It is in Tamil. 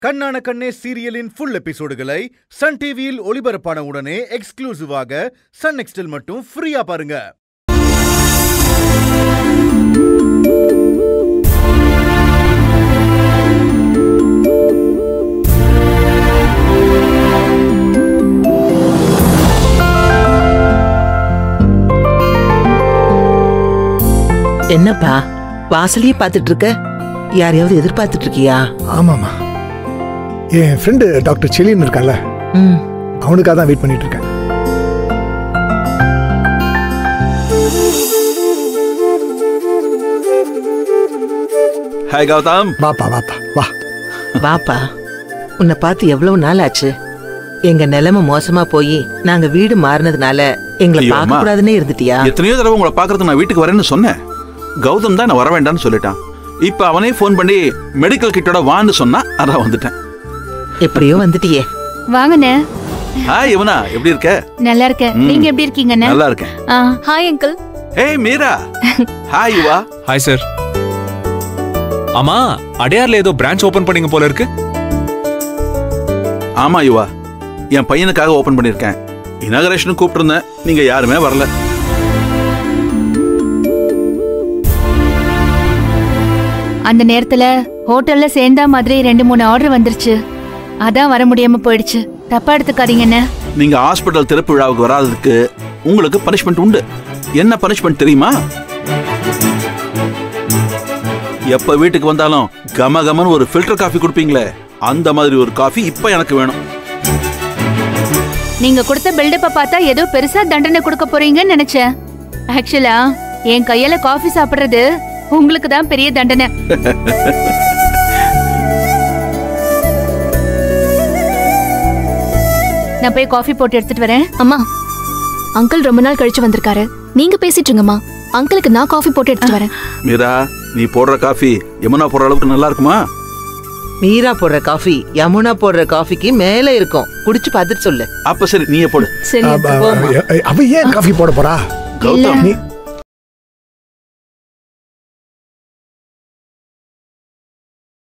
கண்ணான கண்ணே சீரியலின் ஃபுல் எபிசோடுகளை சன் டிவியில் ஒளிபரப்பான உடனே எக்ஸ்க்ளூசிவாக சன் நெக்ஸ்டில் மட்டும் ஃப்ரீயா பாருங்க என்னப்பா வாசலையே பார்த்துட்டு இருக்க யாரையாவது எதிர்பார்த்துட்டு இருக்கியா ஆமாம்மா என் ஃப்ரெண்டு டாக்டர் செலின் இருக்கான்ல ம் அவனுக்காக தான் வெயிட் பண்ணிட்டு இருக்கேன் ஹாய் கௌதம் வாப்பா வாப்பா வா வாப்பா உன்னை பார்த்து எவ்வளவு நாள் ஆச்சு எங்க நிலைமை மோசமா போய் நாங்க வீடு மாறினதுனால எங்களை ஐயோ, பார்க்க அம்மா. கூடாதுன்னே இருந்துட்டியா எத்தனையோ தடவை உங்களை பார்க்கறதுக்கு நான் வீட்டுக்கு வரேன்னு சொன்னேன் கௌதம் தான் நான் வர வேண்டாம்னு சொல்லிட்டான் இப்ப அவனே ஃபோன் பண்ணி மெடிக்கல் கிட்டோட வான்னு சொன்னா அதான் வந்துட்டேன் எப்படியோ வந்துட்டியே வாங்கண்ணே ஹாய் இவனா எப்படி இருக்க நல்லா இருக்கேன் ம். நீங்க எப்படி இருக்கீங்கண்ணே நல்லா இருக்கேன் ஆ, ஹாய் அங்கிள் ஏய் Meera hi Yuva hi sir ஆமா அடையார்ல ஏதோ பிரான்ச் ஓபன் பண்ணீங்க போல இருக்கு ஆமா யுவா என் பையனுக்காக ஓபன் பண்ணிருக்கேன் இனாகரேஷனுக்கு கூப்பிட்டிருந்தேன் நீங்க யாருமே வரல அந்த நேரத்துல ஹோட்டல்ல சேர்ந்தா மாதிரி ரெண்டு மூணு ஆர்டர் வந்துருச்சு அதான் வர முடியாம போயிடுச்சு தப்பா எடுத்துக்காதீங்கண்ணே நீங்க ஹாஸ்பிட்டல் திறப்பு விழாவுக்கு வராததுக்கு உங்களுக்கு பனிஷ்மெண்ட் உண்டு என்ன பனிஷ்மெண்ட் தெரியுமா எப்ப வீட்டுக்கு வந்தாலும் கம கமன்னு ஒரு ஃபில்டர் காஃபி கொடுப்பீங்களே அந்த மாதிரி ஒரு காஃபி இப்ப எனக்கு வேணும் நீங்க கொடுத்த பில்டப்ப பார்த்தா ஏதோ பெருசா தண்டனை கொடுக்க போறீங்கன்னு நினைச்சேன் ஆக்சுவலா என் கையால காஃபி சாப்பிடுறது உங்களுக்கு தான் பெரிய தண்டனை நான் போய் காஃபி போட்டு எடுத்துட்டு வரேன் அம்மா அங்கிள் ரொம்ப நாள் கழிச்சு வந்திருக்காரு நீங்க பேசிட்டு இருங்கம்மா அங்கிளுக்கு நான் காஃபி போட்டு எடுத்துட்டு வரேன் மீரா நீ போடுற காஃபி யமுனா போடுற அளவுக்கு நல்லா இருக்குமா மீரா போடுற காஃபி யமுனா போடுற காஃபிக்கு மேல இருக்கும் குடிச்சு பார்த்துட்டு சொல்லு அப்ப சரி நீயே போடு சரி அப்ப, போம்மா. அவ ஏன் காஃபி போட போறா கௌதம் நீ